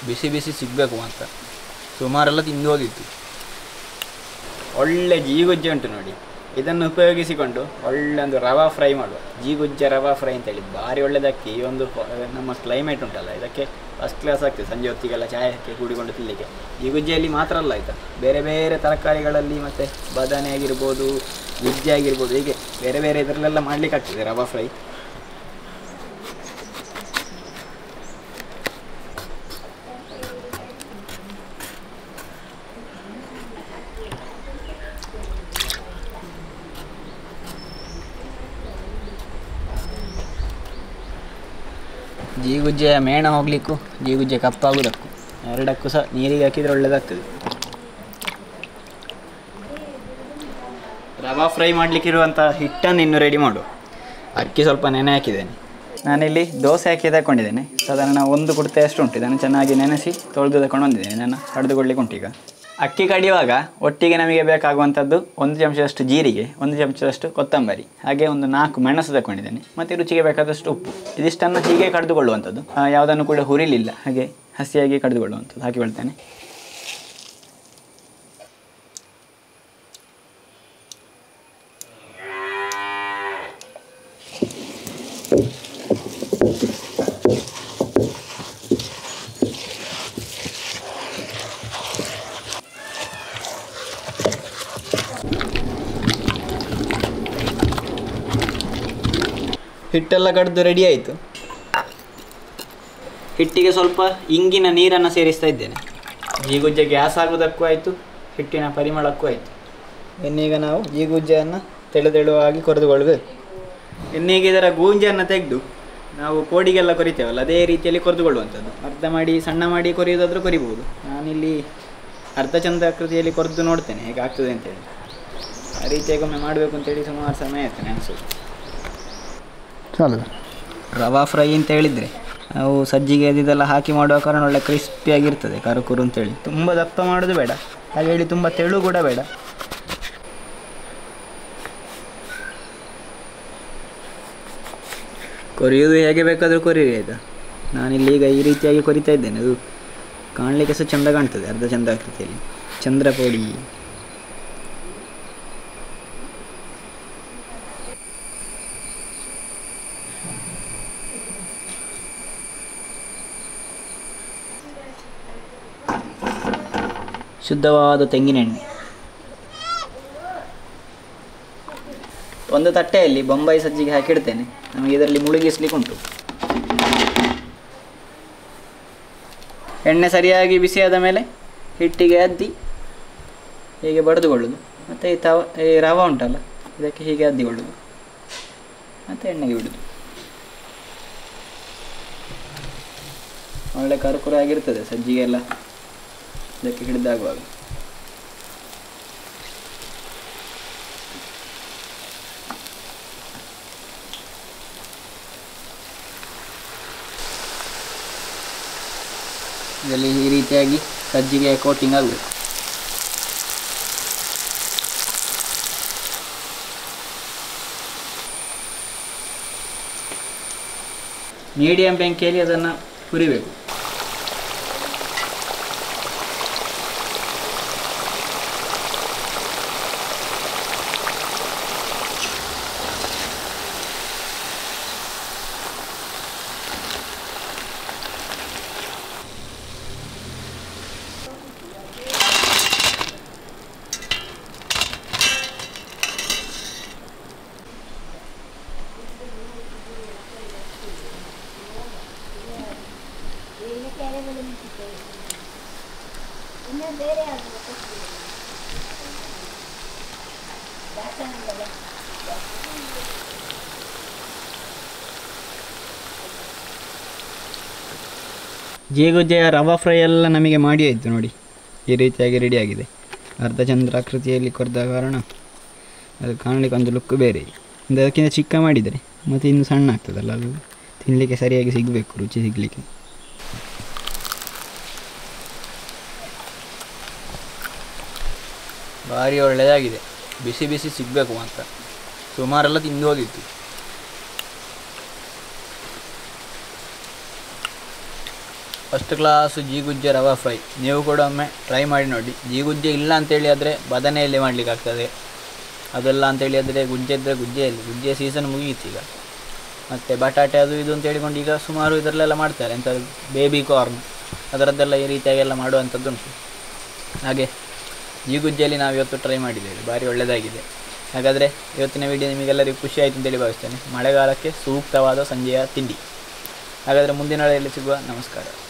ಬಿಸಿ ಬಿಸಿ ಸಿಗಬೇಕು ಅಂತ ಸುಮಾರೆಲ್ಲ ತಿಂದು ಹೋಗಿತ್ತು ಒಳ್ಳೆ ಜೀಗುಜ್ಜೆ ಉಂಟು ನೋಡಿ ಇದನ್ನು ಉಪಯೋಗಿಸಿಕೊಂಡು ಒಳ್ಳೆ ಒಂದು ರವಾ ಫ್ರೈ ಮಾಡುವ ಜೀಗುಜ್ಜೆ ರವಾ ಫ್ರೈ ಅಂತೇಳಿ ಭಾರಿ ಒಳ್ಳೆದಾಗ್ತಿ ಈ ಒಂದು ಹೊ- ನಮ್ಮ ಕ್ಲೈಮೇಟ್ ಉಂಟಲ್ಲ ಇದಕ್ಕೆ ಫಸ್ಟ್ ಕ್ಲಾಸ್ ಆಗ್ತದೆ ಸಂಜೆ ಹೊತ್ತಿಗೆಲ್ಲ ಚಾಯಕ್ಕೆ ಕೂಡಿಕೊಂಡು ತಿನ್ನಲಿಕ್ಕೆ ಜೀಗುಜ್ಜೆಯಲ್ಲಿ ಮಾತ್ರ ಅಲ್ಲ ಆಯಿತಾ ಬೇರೆ ಬೇರೆ ತರಕಾರಿಗಳಲ್ಲಿ ಮತ್ತು ಬದನೆ ಆಗಿರ್ಬೋದು ಗುಜ್ಜೆ ಆಗಿರ್ಬೋದು ಹೀಗೆ ಬೇರೆ ಬೇರೆ ಇದರಲ್ಲೆಲ್ಲ ಮಾಡ್ಲಿಕ್ಕೆ ಆಗ್ತದೆ ರವಾ ಫ್ರೈ ಜೀಗುಜ್ಜೆಯ ಮೇಣ ಹೋಗ್ಲಿಕ್ಕೂ ಜೀಗುಜ್ಜೆ ಕಪ್ಪಾಗುವುದಕ್ಕೂ ಎರಡಕ್ಕೂ ಸಹ ನೀರಿಗೆ ಹಾಕಿದರೆ ಒಳ್ಳೆಯದಾಗ್ತದೆ ರವಾ ಫ್ರೈ ಮಾಡಲಿಕ್ಕಿರುವಂಥ ಹಿಟ್ಟನ್ನು ಇನ್ನು ರೆಡಿ ಮಾಡು ಅಕ್ಕಿ ಸ್ವಲ್ಪ ನೆನೆ ಹಾಕಿದ್ದೇನೆ ನಾನಿಲ್ಲಿ ದೋಸೆ ಹಾಕಿ ತಗೊಂಡಿದ್ದೇನೆ ಸಾಧಾರಣ ಒಂದು ಕುಡ್ತೆ ಅಷ್ಟು ಉಂಟು ಇದನ್ನು ಚೆನ್ನಾಗಿ ನೆನೆಸಿ ತೊಳೆದು ತಗೊಂಡು ಬಂದಿದ್ದೇನೆ ನಾನು ಕಡಿದುಕೊಳ್ಳಿಕ್ಕೆ ಉಂಟು ಈಗ ಅಕ್ಕಿ ಕಡಿಯುವಾಗ ಒಟ್ಟಿಗೆ ನಮಗೆ ಬೇಕಾಗುವಂಥದ್ದು ಒಂದು ಚಮಚದಷ್ಟು ಜೀರಿಗೆ ಒಂದು ಚಮಚದಷ್ಟು ಕೊತ್ತಂಬರಿ ಹಾಗೆ ಒಂದು ನಾಲ್ಕು ಮೆಣಸು ತಗೊಂಡಿದ್ದೇನೆ ಮತ್ತು ರುಚಿಗೆ ಬೇಕಾದಷ್ಟು ಉಪ್ಪು ಇದಿಷ್ಟನ್ನು ಹೀಗೆ ಕಡಿದುಕೊಳ್ಳುವಂಥದ್ದು ಆ, ಯಾವುದನ್ನು ಕೂಡ ಹುರಿಲಿಲ್ಲ ಹಾಗೆ ಹಸಿಯಾಗಿ ಕಡಿದುಕೊಳ್ಳುವಂಥದ್ದು ಹಾಕಿ ಬಿಡ್ತೇನೆ ಹಿಟ್ಟೆಲ್ಲ ಕಡ್ದು ರೆಡಿ ಆಯಿತು ಹಿಟ್ಟಿಗೆ ಸ್ವಲ್ಪ ಇಂಗಿನ ನೀರನ್ನು ಸೇರಿಸ್ತಾ ಇದ್ದೇನೆ ಜೀಗುಜ್ಜೆ ಗ್ಯಾಸ್ ಆಗೋದಕ್ಕೂ ಆಯಿತು ಹಿಟ್ಟಿನ ಪರಿಮಳಕ್ಕೂ ಆಯಿತು ಇನ್ನೀಗ ನಾವು ಜೀಗುಜ್ಜೆಯನ್ನು ತೆಳು ತೆಳುವಾಗಿ ಕೊರೆದುಕೊಳ್ಬೇಕು ಇನ್ನೀಗ ಇದರ ಗೂಂಜನ್ನು ತೆಗೆದು ನಾವು ಕೋಡಿಗೆಲ್ಲ ಕೊರಿತೇವಲ್ಲ ಅದೇ ರೀತಿಯಲ್ಲಿ ಕೊರೆದುಕೊಳ್ಳುವಂಥದ್ದು ಅರ್ಧ ಮಾಡಿ ಸಣ್ಣ ಮಾಡಿ ಕೊರಿಯೋದಾದರೂ ಕೊರಿಬೋದು ನಾನಿಲ್ಲಿ ಅರ್ಧ ಚಂದ್ರಾಕೃತಿಯಲ್ಲಿ ಕೊರೆದು ನೋಡ್ತೇನೆ ಹೇಗೆ ಆಗ್ತದೆ ಅಂತೇಳಿ ಆ ರೀತಿಯಾಗಿ ಒಮ್ಮೆ ಮಾಡಬೇಕು ಅಂತೇಳಿ ಸುಮಾರು ಸಮಯ ಆಯ್ತು ನೆನೆಸೋದು ಚಾಲು ರವಾ ಫ್ರೈ ಅಂತ ಹೇಳಿದರೆ ನಾವು ಸಜ್ಜಿಗೆ ಅದೆಲ್ಲ ಹಾಕಿ ಮಾಡುವ ಕಾರಣ ಒಳ್ಳೆ ಕ್ರಿಸ್ಪಿಯಾಗಿರ್ತದೆ ಕರುಕುರು ಅಂತೇಳಿ ತುಂಬ ದಪ್ಪ ಮಾಡೋದು ಬೇಡ ಹಾಗೆ ಹೇಳಿ ತುಂಬ ತೆಳು ಕೂಡ ಬೇಡ ಕೊರಿಯೋದು ಹೇಗೆ ಬೇಕಾದರೂ ಕೊರಿರಿ ಆಯಿತಾ ನಾನಿಲ್ಲಿ ಈಗ ಈ ರೀತಿಯಾಗಿ ಕೊರಿತಾ ಇದ್ದೇನೆ ಅದು ಕಾಣಲಿಕ್ಕೆ ಸಹ ಚಂದ ಕಾಣ್ತದೆ ಅರ್ಧ ಚಂದ ಆಕೃತಿಯಲ್ಲಿ ಚಂದ್ರಪೋಡಿ ಶುದ್ಧವಾದ ತೆಂಗಿನೆಣ್ಣೆ ಒಂದು ತಟ್ಟೆಯಲ್ಲಿ ಬೊಂಬೈ ಸಜ್ಜಿಗೆ ಹಾಕಿಡ್ತೇನೆ ನಮಗೆ ಇದರಲ್ಲಿ ಮುಳುಗಿಸ್ಲಿಕ್ಕೆ ಉಂಟು ಎಣ್ಣೆ ಸರಿಯಾಗಿ ಬಿಸಿಯಾದ ಮೇಲೆ ಹಿಟ್ಟಿಗೆ ಅದ್ದಿ ಹೀಗೆ ಬಡಿದುಕೊಳ್ಳೋದು ಮತ್ತು ಈ ತವ ಈ ರವ ಉಂಟಲ್ಲ ಇದಕ್ಕೆ ಹೀಗೆ ಅದ್ದಿಕೊಳ್ಳೋದು ಮತ್ತು ಎಣ್ಣೆಗೆ ಬಿಡೋದು ಒಳ್ಳೆ ಕರುಕುರು ಆಗಿರ್ತದೆ ಸಜ್ಜಿಗೆ ಎಲ್ಲ ಇದಕ್ಕೆ ಹಿಡಿದಾಗುವಾಗ ಇದರಲ್ಲಿ ಈ ರೀತಿಯಾಗಿ ಸಜ್ಜಿಗೆ ಕೋಟಿಂಗ್ ಆಗಬೇಕು ಮೀಡಿಯಂ ಬೆಂಕಿಯಲ್ಲಿ ಅದನ್ನು ಹುರಿಬೇಕು ಜೇಗುಜ್ಜೆಯ ರವಾ ಫ್ರೈ ಎಲ್ಲ ನಮಗೆ ಮಾಡಿ ಆಯಿತು ನೋಡಿ ಈ ರೀತಿಯಾಗಿ ರೆಡಿ ಆಗಿದೆ ಅರ್ಧ ಚಂದ್ರಾಕೃತಿಯಲ್ಲಿ ಕೊರೆದ ಕಾರಣ ಅದು ಕಾಣಲಿಕ್ಕೆ ಒಂದು ಲುಕ್ ಬೇರೆ ಒಂದು ಅದಕ್ಕಿಂತ ಚಿಕ್ಕ ಮಾಡಿದರೆ ಮತ್ತು ಇನ್ನು ಸಣ್ಣ ಆಗ್ತದಲ್ಲ ಅದು ತಿನ್ನಲಿಕ್ಕೆ ಸರಿಯಾಗಿ ಸಿಗಬೇಕು ರುಚಿ ಸಿಗಲಿಕ್ಕೆ ಭಾರಿ ಒಳ್ಳೆಯದಾಗಿದೆ ಬಿಸಿ ಬಿಸಿ ಸಿಗಬೇಕು ಅಂತ ಸುಮಾರೆಲ್ಲ ತಿಂದು ಹೋಗಿತ್ತು ಫಸ್ಟ್ ಕ್ಲಾಸ್ ಜೀಗುಜ್ಜೆ ರವಾ ಫ್ರೈ ನೀವು ಕೂಡ ಒಮ್ಮೆ ಟ್ರೈ ಮಾಡಿ ನೋಡಿ ಜೀಗುಜ್ಜೆ ಇಲ್ಲ ಅಂತೇಳಿ ಆದರೆ ಬದನೆಯಲ್ಲಿ ಮಾಡಲಿಕ್ಕೆ ಆಗ್ತದೆ ಅದೆಲ್ಲ ಅಂತೇಳಿ ಆದರೆ ಗುಜ್ಜೆ ಇದ್ದರೆ ಗುಜ್ಜೆಯಲ್ಲಿ ಗುಜ್ಜೆ ಸೀಸನ್ ಮುಗಿಯಿತು ಈಗ ಮತ್ತು ಬಟಾಟೆ ಅದು ಇದು ಅಂತ ಹೇಳಿಕೊಂಡು ಈಗ ಸುಮಾರು ಇದರಲ್ಲೆಲ್ಲ ಮಾಡ್ತಾರೆ ಎಂಥ ಬೇಬಿ ಕಾರ್ನ್ ಅದರದ್ದೆಲ್ಲ ಈ ರೀತಿಯಾಗೆಲ್ಲ ಮಾಡುವಂಥದ್ದುಂಟು ಹಾಗೆ ಈ ಗುಜ್ಜೆಯಲ್ಲಿ ನಾವು ಇವತ್ತು ಟ್ರೈ ಮಾಡಿದ್ದೇವೆ ಭಾರಿ ಒಳ್ಳೆಯದಾಗಿದೆ ಹಾಗಾದರೆ ಇವತ್ತಿನ ವಿಡಿಯೋ ನಿಮಗೆಲ್ಲರಿಗೂ ಖುಷಿ ಆಯಿತು ಅಂತೇಳಿ ಭಾವಿಸ್ತೇನೆ ಮಳೆಗಾಲಕ್ಕೆ ಸೂಕ್ತವಾದ ಸಂಜೆಯ ತಿಂಡಿ ಹಾಗಾದರೆ ಮುಂದಿನ ವೇಳೆಯಲ್ಲಿ ಸಿಗುವ ನಮಸ್ಕಾರ